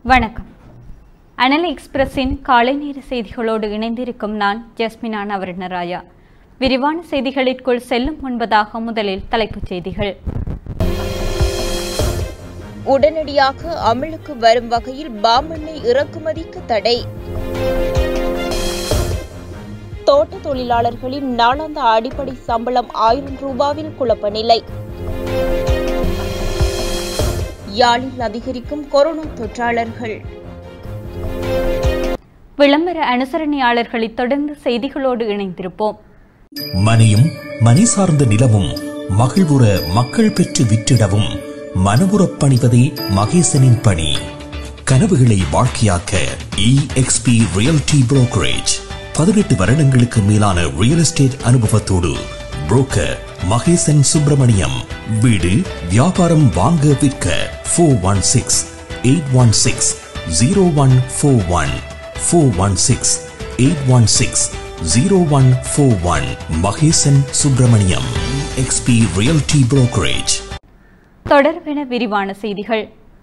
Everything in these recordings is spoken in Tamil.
வணக்கம் அனல் எக்ஸ்பிரஸின் காலை நேர செய்திகளோடு இணைந்திருக்கும் நான் ஜஸ்மினா நவரணராயா விரிவான செய்திகளிற்குள் செல்லும் முன்பதாக முதலில் தலைப்புச் செய்திகள் உடனடியாக அமலுக்கு வரும் வகையில் பாமண்ணை இறக்குமதிக்கு தடை தோட்ட தொழிலாளர்களின் நாளாந்த அடிப்படை சம்பளம் ஆயிரம் ரூபாவில் குழப்ப நிலை யாழில் அதிகரிக்கும் கொரோனா தொற்றாளர்கள் விளம்பர அனுசரணையாளர்களை தொடர்ந்து செய்திகளோடு இணைந்திருப்போம் மனையும் மனை சார்ந்த நிலமும் மகிழ்வுற மக்கள் பெற்று விற்றிடவும் மனமுறப் பணிவதே மகேசனின் பணி கனவுகளை வாழ்க்கையாக்க இஎக்ஸ்பி ரியல்டி புரோக்கரேஜ் பதினெட்டு வருடங்களுக்கு மேலான ரியல் எஸ்டேட் அனுபவத்தோடு புரோக்கர் மகேசன் சுப்பிரமணியம் வீடு வியாபாரம் வாங்க விற்க four one six eight one six zero one four one four one six eight one six zero one four one Mahesan Subramaniam XP realty brokerage தொடர்பென விரிவான செய்திகள்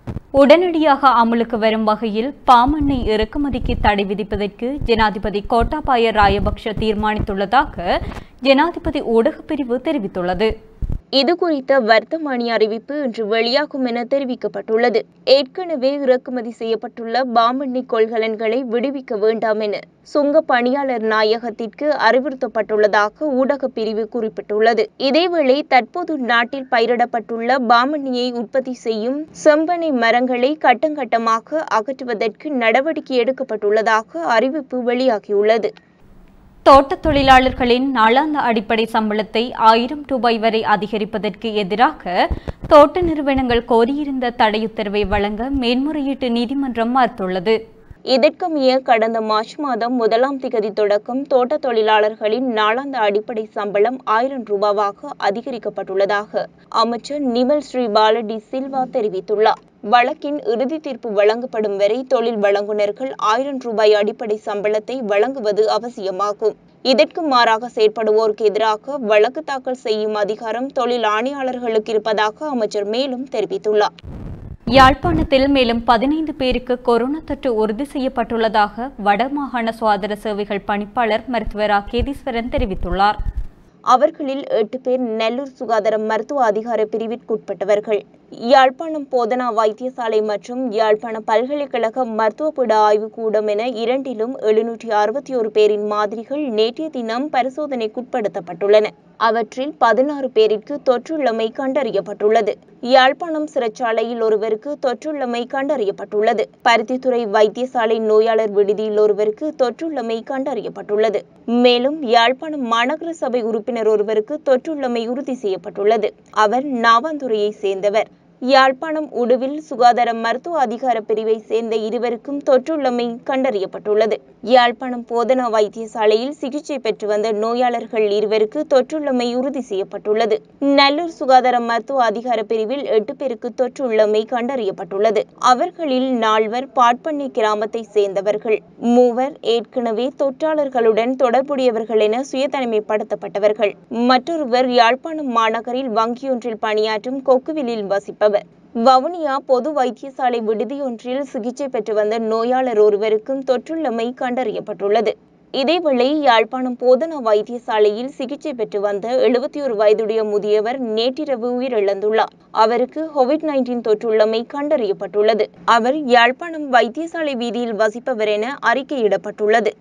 உடனடியாக அமலுக்கு வரும் வகையில் பாமண்ணை இறக்குமதிக்கு தடை விதிப்பதற்கு ஜனாதிபதி கோட்டாபாய ராயபக்ஷ தீர்மானித்துள்ளதாக ஜனாதிபதி ஊடகப் பிரிவு தெரிவித்துள்ளது இது குறித்த வர்த்தமானி அறிவிப்பு இன்று வெளியாகும் என தெரிவிக்கப்பட்டுள்ளது ஏற்கனவே இறக்குமதி செய்யப்பட்டுள்ள பாமண்ணி கொள்கலன்களை விடுவிக்க வேண்டாம் என சுங்க பணியாளர் நாயகத்திற்கு அறிவுறுத்தப்பட்டுள்ளதாக ஊடகப் பிரிவு குறிப்பிட்டுள்ளது இதேவேளை தற்போது நாட்டில் பயிரிடப்பட்டுள்ள பாமண்ணியை உற்பத்தி செய்யும் செம்பனை மரங்களை கட்டங்கட்டமாக அகற்றுவதற்கு நடவடிக்கை எடுக்கப்பட்டுள்ளதாக அறிவிப்பு வெளியாகியுள்ளது தோட்டத் தொழிலாளர்களின் நாளாந்த அடிப்படை சம்பளத்தை ஆயிரம் ரூபாய் வரை அதிகரிப்பதற்கு எதிராக தோட்ட நிறுவனங்கள் கோரியிருந்த தடையுத்தரவை வழங்க மேன்முறையீட்டு நீதிமன்றம் மறுத்துள்ளது இதற்கமைய கடந்த மார்ச் மாதம் முதலாம் திகதி தொடக்கம் தோட்ட தொழிலாளர்களின் நாளாந்த அடிப்படை சம்பளம் ஆயிரம் ரூபாவாக அதிகரிக்கப்பட்டுள்ளதாக அமைச்சர் நிமல் ஸ்ரீ பாலடி சில்வா தெரிவித்துள்ளார் வழக்கின் இறுதி தீர்ப்பு வழங்கப்படும் வரை தொழில் வழங்குனர்கள் ஆயிரம் ரூபாய் அடிப்படை சம்பளத்தை வழங்குவது அவசியமாகும் இதற்கு மாறாக செயற்படுவோருக்கு எதிராக வழக்கு தாக்கல் செய்யும் அதிகாரம் தொழில் ஆணையாளர்களுக்கு இருப்பதாக அமைச்சர் மேலும் தெரிவித்துள்ளார் யாழ்ப்பாணத்தில் மேலும் பதினைந்து பேருக்கு கொரோனா தொற்று உறுதி செய்யப்பட்டுள்ளதாக வடமாகாண சுகாதார சேவைகள் பணிப்பாளர் மருத்துவர் ஆ. கேதீஸ்வரன் தெரிவித்துள்ளார் அவர்களில் எட்டு பேர் நெல்லூர் சுகாதார மருத்துவ அதிகார பிரிவிற்குட்பட்டவர்கள் யாழ்ப்பாணம் போதனா வைத்தியசாலை மற்றும் யாழ்ப்பாண பல்கலைக்கழக மருத்துவப்பீட ஆய்வுக்கூடம் என இரண்டிலும் எழுநூற்றி அறுபத்தி ஒரு பேரின் மாதிரிகள் நேற்றைய தினம் பரிசோதனைக்குட்படுத்தப்பட்டுள்ளன அவற்றில் பதினாறு பேருக்கு தொற்றுள்ளமை கண்டறியப்பட்டுள்ளது யாழ்ப்பாணம் சிறைச்சாலையில் ஒருவருக்கு தொற்றுள்ளமை கண்டறியப்பட்டுள்ளது பருத்தித்துறை வைத்தியசாலை நோயாளர் விடுதியில் ஒருவருக்கு தொற்றுள்ளமை கண்டறியப்பட்டுள்ளது மேலும் யாழ்ப்பாணம் மாநகர சபை உறுப்பினர் ஒருவருக்கு தொற்றுள்ளமை உறுதி செய்யப்பட்டுள்ளது அவர் நாவாந்துறையை சேர்ந்தவர் யாழ்ப்பாணம் உடுவில் சுகாதார மருத்துவ அதிகார பிரிவை சேர்ந்த இருவருக்கும் தொற்றுள்ளமை கண்டறியப்பட்டுள்ளது யாழ்ப்பாணம் போதனா வைத்தியசாலையில் சிகிச்சை பெற்று வந்த நோயாளர்கள் இருவருக்கு தொற்றுள்ளமை உறுதி செய்யப்பட்டுள்ளது நல்லூர் சுகாதார மருத்துவ அதிகார பிரிவில் எட்டு பேருக்கு தொற்றுள்ளமை கண்டறியப்பட்டுள்ளது அவர்களில் நால்வர் பாட்பண்ணை கிராமத்தை சேர்ந்தவர்கள் மூவர் ஏற்கனவே தொற்றாளர்களுடன் தொடர்புடையவர்கள் என சுயதனிமைப்படுத்தப்பட்டவர்கள் மற்றொருவர் யாழ்ப்பாணம் மாநகரில் வங்கியொன்றில் பணியாற்றும் கொக்குவிலில் வசிப்பவர் வவுனியா பொது வைத்தியசாலை விடுதியொன்றில் சிகிச்சை பெற்று வந்த நோயாளர் ஒருவருக்கும் தொற்றுள்ளமை கண்டறியப்பட்டுள்ளது இதேவேளை யாழ்ப்பாணம் போதனா வைத்தியசாலையில் சிகிச்சை பெற்று வந்த எழுபத்தி ஒரு வயதுடைய முதியவர் நேற்றிரவு உயிரிழந்துள்ளார் அவருக்கு கோவிட் நைன்டீன் தொற்றுள்ளமை கண்டறியப்பட்டுள்ளது அவர் யாழ்ப்பாணம் வைத்தியசாலை வீதியில் வசிப்பவர் என அறிக்கையிடப்பட்டுள்ளது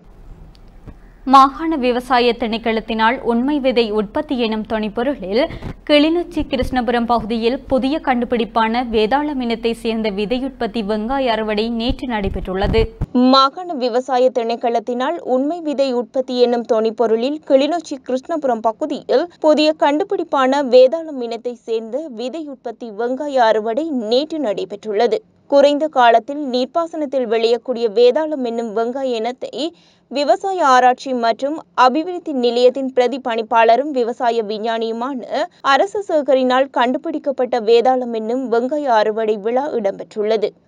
மாகாண விவசாய திணைக்களத்தினால் உண்மை விதை உற்பத்தி எனும் துணைப்பொருளில் கிளிநொச்சி கிருஷ்ணபுரம் பகுதியில் புதிய கண்டுபிடிப்பான வேதாளம் இனத்தை சேர்ந்த விதையுற்பத்தி வெங்காய அறுவடை நேற்று நடைபெற்றுள்ளது மாகாண விவசாய திணைக்களத்தினால் உண்மை விதை உற்பத்தி என்னும் தொனிப்பொருளில் கிளிநொச்சி கிருஷ்ணபுரம் பகுதியில் புதிய கண்டுபிடிப்பான வேதாளம் இனத்தை சேர்ந்த விதை உற்பத்தி வெங்காய அறுவடை நேற்று நடைபெற்றுள்ளது குறைந்த காலத்தில் நீர்ப்பாசனத்தில் விளையக்கூடிய வேதாளம் என்னும் வெங்காய இனத்தை விவசாய ஆராய்ச்சி மற்றும் அபிவிருத்தி நிலையத்தின் பிரதி பணிப்பாளரும் விவசாய விஞ்ஞானியுமான அரசு சேகரினால் கண்டுபிடிக்கப்பட்ட வேதாளம் என்னும் வெங்காய அறுவடை விழா இடம்பெற்றுள்ளது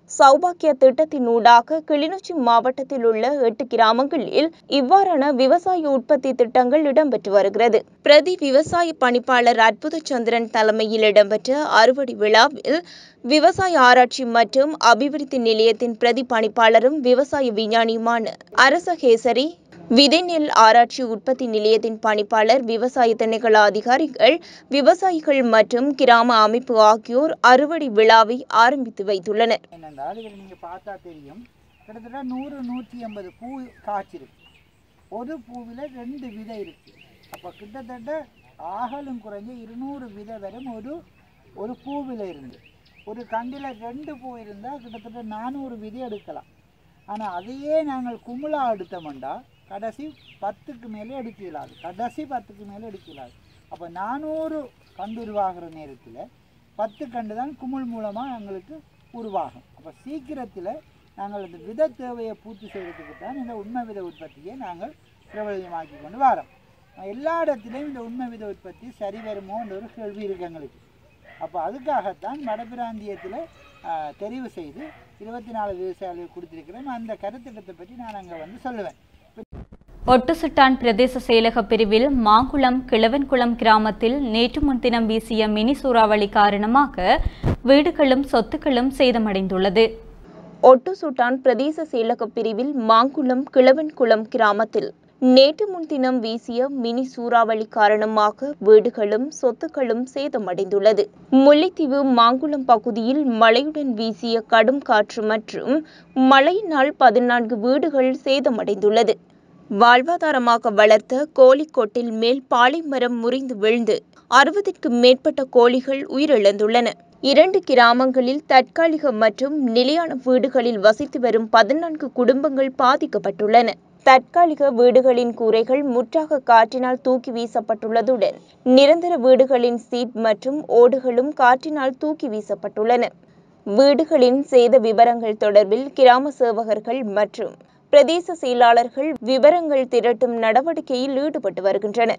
சௌபாக்கிய திட்டத்தினூடாக கிளிநொச்சி மாவட்டத்தில் உள்ள எட்டு கிராமங்களில் இவ்வாறான விவசாய உற்பத்தி திட்டங்கள் இடம்பெற்று வருகிறது பிரதி விவசாய பணிப்பாளர் அற்புதச்சந்திரன் தலைமையில் இடம்பெற்ற அறுவடை விழாவில் விவசாய ஆராய்ச்சி மற்றும் அபிவிருத்தி நிலையத்தின் பிரதி பணிப்பாளரும் விவசாய விஞ்ஞானியுமான அரசகேசரி விதைநெல் ஆராய்ச்சி உற்பத்தி நிலையத்தின் பணிப்பாளர் விவசாய திணைக்கள அதிகாரிகள் விவசாயிகள் மற்றும் கிராம அமைப்பு ஆகியோர் அறுவடை விழாவை ஆரம்பித்து வைத்துள்ளனர் என்னென்றால் இதில் நீங்கள் பார்த்தா தெரியும் கிட்டத்தட்ட நூறு நூற்றி ஐம்பது பூ காய்ச்சிருக்கு ஒரு பூவில் ரெண்டு விதை இருக்கு அப்போ கிட்டத்தட்ட ஆகலும் குறைஞ்ச இருநூறு விதை வரும் ஒரு ஒரு பூவில் இருந்து ஒரு கண்டில் ரெண்டு பூ இருந்தால் கிட்டத்தட்ட நானூறு விதை எடுக்கலாம் ஆனால் அதையே நாங்கள் குமுலா எடுத்தோம்டா கடைசி பத்துக்கு மேலே எடுக்க இயலாது கடைசி பத்துக்கு மேலே எடுக்க இயலாது அப்போ நானூறு கண்டு உருவாகிற நேரத்தில் பத்து கண்டு தான் குமிழ் மூலமாக எங்களுக்கு உருவாகும் அப்போ சீக்கிரத்தில் நாங்கள் இந்த வித தேவையை பூர்த்தி செய்கிறதுக்கு தான் இந்த உண்மை வித உற்பத்தியை நாங்கள் பிரபலமாக்கி கொண்டு வரோம் எல்லா இடத்துலையும் இந்த உண்மை வித உற்பத்தி சரி வருமோன்ற ஒரு கேள்வி இருக்கு எங்களுக்கு அப்போ அதுக்காகத்தான் வடபிராந்தியத்தில் தெரிவு செய்து இருபத்தி நாலு விவசாயிகளுக்கு கொடுத்துருக்கிறோம் அந்த கருத்திட்டத்தை பற்றி நான் அங்கே வந்து சொல்லுவேன் ஒட்டுசுட்டான் பிரதேச செயலக பிரிவில் மாங்குளம் கிழவன்குளம் கிராமத்தில் நேற்று முன்தினம் வீசிய மினி சூறாவளி காரணமாக வீடுகளும் சொத்துக்களும் சேதமடைந்துள்ளது ஒட்டுசுட்டான் பிரதேச செயலக பிரிவில் மாங்குளம் கிழவன்குளம் கிராமத்தில் நேற்று முன்தினம் வீசிய மினி சூறாவளி காரணமாக வீடுகளும் சொத்துக்களும் சேதமடைந்துள்ளது முல்லைத்தீவு மாங்குளம் பகுதியில் மழையுடன் வீசிய கடும் காற்று மற்றும் மழையினால் பதினான்கு வீடுகள் சேதமடைந்துள்ளது வாழ்வாதாரமாக வளர்த்த கோழிக்கொட்டில் மேல் பாலை மரம் முறிந்து விழுந்து அறுபதிற்கு மேற்பட்ட கோழிகள் உயிரிழந்துள்ளன இரண்டு கிராமங்களில் தற்காலிக மற்றும் நிலையான வீடுகளில் வசித்து வரும் பதினான்கு குடும்பங்கள் பாதிக்கப்பட்டுள்ளன தற்காலிக வீடுகளின் கூரைகள் முற்றாக காற்றினால் தூக்கி வீசப்பட்டுள்ளதுடன் நிரந்தர வீடுகளின் சீட் மற்றும் ஓடுகளும் காற்றினால் தூக்கி வீசப்பட்டுள்ளன வீடுகளின் சேத விவரங்கள் தொடர்பில் கிராம சேவகர்கள் மற்றும் பிரதேச செயலாளர்கள் விவரங்கள் திரட்டும் நடவடிக்கையில் ஈடுபட்டு வருகின்றனர்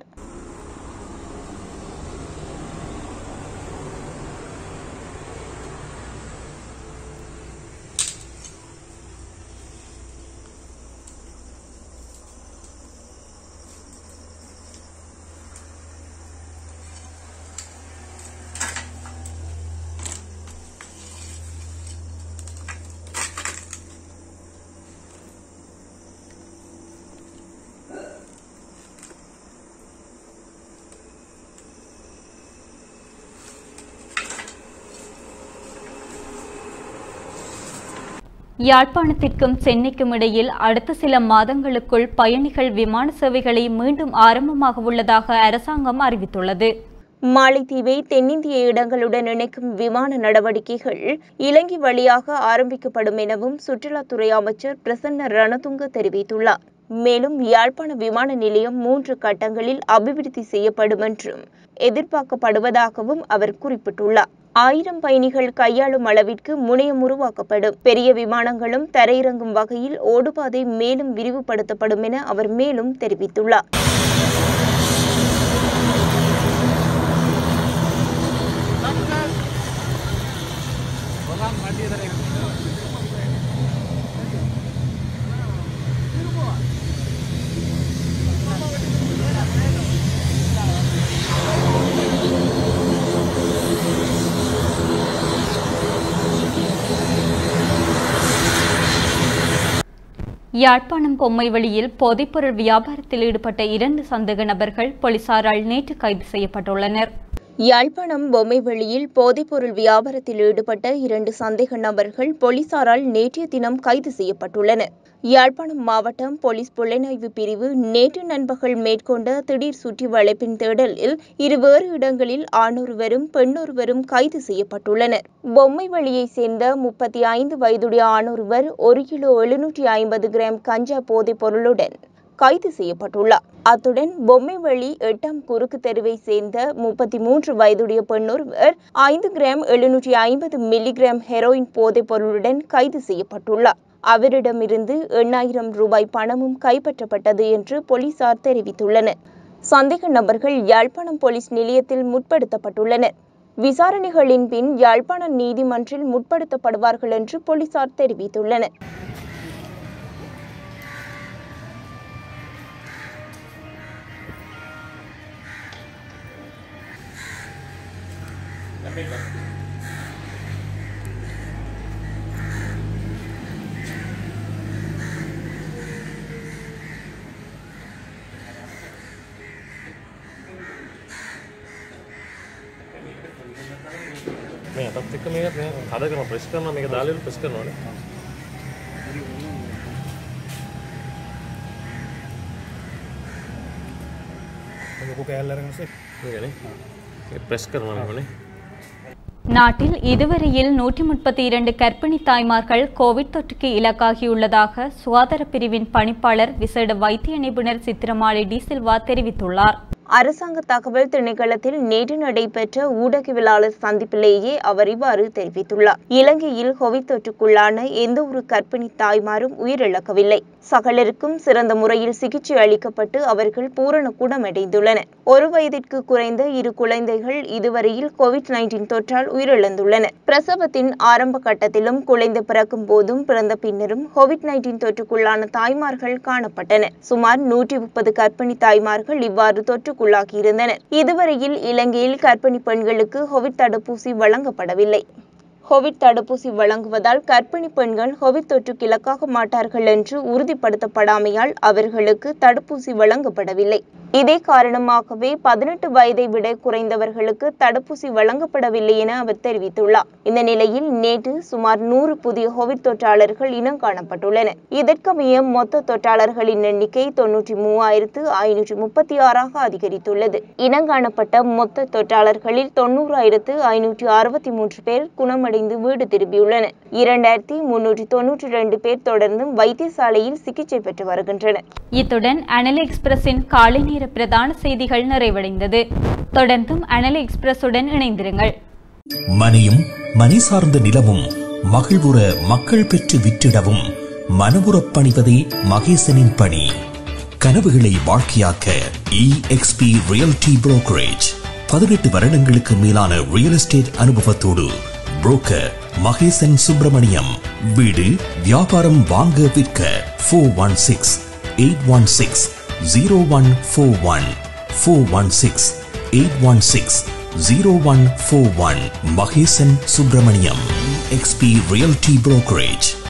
யாழ்ப்பாணத்திற்கும் சென்னைக்கும் இடையில் அடுத்த சில மாதங்களுக்குள் பயணிகள் விமான சேவைகளை மீண்டும் ஆரம்பமாக உள்ளதாக அரசாங்கம் அறிவித்துள்ளது மாலைத்தீவை தென்னிந்திய இடங்களுடன் இணைக்கும் விமான நடவடிக்கைகள் இலங்கை வழியாக ஆரம்பிக்கப்படும் எனவும் சுற்றுலாத்துறை அமைச்சர் பிரசன்ன ரணதுங்க தெரிவித்துள்ளார் மேலும் யாழ்ப்பாண விமான நிலையம் மூன்று கட்டங்களில் அபிவிருத்தி செய்யப்படும் என்றும் எதிர்பார்க்கப்படுவதாகவும் அவர் குறிப்பிட்டுள்ளார் ஆயிரம் பயணிகள் கையாளும் அளவிற்கு முனையம் உருவாக்கப்படும் பெரிய விமானங்களும் தரையிறங்கும் வகையில் ஓடுபாதை மேலும் விரிவுபடுத்தப்படும் என அவர் மேலும் தெரிவித்துள்ளார் யாழ்ப்பாணம் பொம்மைவெளியில் போதைப்பொருள் வியாபாரத்தில் ஈடுபட்ட இரண்டு சந்தேக நபர்கள் போலீசாரால் நேற்று கைது செய்யப்பட்டுள்ளனர் யாழ்ப்பாணம் பொம்மைவெளியில் போதைப்பொருள் வியாபாரத்தில் ஈடுபட்ட இரண்டு சந்தேக நபர்கள் போலீசாரால் நேற்றைய தினம் கைது செய்யப்பட்டுள்ளனர் யாழ்ப்பாணம் மாவட்டம் போலீஸ் புலனாய்வு பிரிவு நேற்று நண்பகல் மேற்கொண்ட திடீர் சுற்றி வளைப்பின் தேடலில் இருவேறு இடங்களில் ஆணொருவரும் பெண்ணொருவரும் கைது செய்யப்பட்டுள்ளனர் பொம்மைவெளியைச் சேர்ந்த முப்பத்தி ஐந்து வயதுடைய ஆணொருவர் ஒரு கிலோ எழுநூற்றி ஐம்பது கிராம் கஞ்சா போதைப் பொருளுடன் கைது செய்யப்பட்டுள்ளார் அத்துடன் பொம்மைவெளி எட்டாம் குறுக்கு தெருவை சேர்ந்த முப்பத்தி மூன்று வயதுடைய பெண்ணொருவர் ஐந்து கிராம் எழுநூற்றி ஐம்பது மில்லிகிராம் ஹெரோயின் போதைப் பொருளுடன் கைது செய்யப்பட்டுள்ளார் அவரிடமிருந்து எண்ணாயிரம் ரூபாய் பணமும் கைப்பற்றப்பட்டது என்று போலீசார் தெரிவித்துள்ளனர் சந்தேக நபர்கள் யாழ்ப்பாணம் போலீஸ் நிலையத்தில் முற்படுத்தப்பட்டுள்ளனர் விசாரணைகளின் பின் யாழ்ப்பாண நீதிமன்றில் முற்படுத்தப்படுவார்கள் என்று போலீசார் தெரிவித்துள்ளனர் මේ අතත් එක්ක මේක මේ හද කරන ප්‍රෙස් කරනවා මේක දාලා ප්‍රෙස් කරනවානේ ලොකු කෑල්ල අරගෙන මේකනේ මේ ප්‍රෙස් කරනවා මේකනේ நாட்டில் இதுவரையில் நூற்றி முப்பத்தி இரண்டு கர்ப்பிணி தாய்மார்கள் கோவிட் தொற்றுக்கு இலக்காகியுள்ளதாக சுகாதார பிரிவின் பணிப்பாளர் விசேட வைத்திய நிபுணர் சித்திரமாளி டி சில்வா தெரிவித்துள்ளார் அரசாங்க தகவல் திணைக்களத்தில் நேற்று நடைபெற்ற ஊடகவியலாளர் சந்திப்பிலேயே அவர் இவ்வாறு தெரிவித்துள்ளார் இலங்கையில் கோவிட் தொற்றுக்குள்ளான எந்த ஒரு கர்ப்பிணி தாய்மாரும் உயிரிழக்கவில்லை சகலருக்கும் சிறந்த முறையில் சிகிச்சை அளிக்கப்பட்டு அவர்கள் பூரண குணமடைந்துள்ளனர் ஒரு வயதிற்கு குறைந்த இரு குழந்தைகள் இதுவரையில் கோவிட் நைன்டீன் தொற்றால் உயிரிழந்துள்ளனர் பிரசவத்தின் ஆரம்ப கட்டத்திலும் குழந்தை பிறக்கும் போதும் பிறந்த பின்னரும் கோவிட் நைன்டீன் தொற்றுக்குள்ளான தாய்மார்கள் காணப்பட்டனர் சுமார் நூற்றி முப்பது கர்ப்பிணி தாய்மார்கள் இவ்வாறு தொற்றுக்குள்ளாகியிருந்தனர் இதுவரையில் இலங்கையில் கர்ப்பிணி பெண்களுக்கு கோவிட் தடுப்பூசி வழங்கப்படவில்லை கோவிட் தடுப்பூசி வழங்குவதால் கர்ப்பிணி பெண்கள் கோவிட் தொற்றுக்கு இலக்காக மாட்டார்கள் என்று உறுதிப்படுத்தப்படாமையால் அவர்களுக்கு தடுப்பூசி வழங்கப்படவில்லை இதே காரணமாகவே பதினெட்டு வயதை விட குறைந்தவர்களுக்கு தடுப்பூசி வழங்கப்படவில்லை என அவர் தெரிவித்துள்ளார் இந்த நிலையில் நேற்று சுமார் நூறு புதிய கோவிட் தொற்றாளர்கள் இனம் காணப்பட்டுள்ளனர் இதற்கமைய மொத்த தொற்றாளர்களின் எண்ணிக்கை தொன்னூற்றி மூவாயிரத்து ஐநூற்றி முப்பத்தி ஆறாக அதிகரித்துள்ளது இனங்காணப்பட்ட மொத்த தொற்றாளர்களில் தொண்ணூறாயிரத்து ஐநூற்றி அறுபத்தி மூன்று பேர் குணமடைந்து வீடு திரும்பியுள்ளனர் இரண்டாயிரத்தி முன்னூற்றி தொன்னூற்றி ரெண்டு பேர் தொடர்ந்தும் வைத்தியசாலையில் சிகிச்சை பெற்று வருகின்றனர் இத்துடன் அனல் எக்ஸ்பிரஸின் காலை நேர பிரதான செய்திகள் நிறைவடைந்தது தொடர்ந்தும் அனல் எக்ஸ்பிரஸுடன் இணைந்திருங்கள் மனையும் மனை சார்ந்த நிலமும் மகிழ்வுற மக்கள் பெற்று விற்றிடவும் மனமுறப் பணிவதே மகேசனின் பணி கனவுகளை வாழ்க்கையாக்க இஎக்ஸ்பி ரியல்டி புரோக்கரேஜ் பதினெட்டு வருடங்களுக்கு மேலான ரியல் எஸ்டேட் அனுபவத்தோடு புரோக்கர் மகேசன் சுப்பிரமணியம் வீடு வியாபாரம் வாங்க விற்க four one six eight one six zero one four one four one six eight one six zero one four one Mahesan Subramaniam XP realty brokerage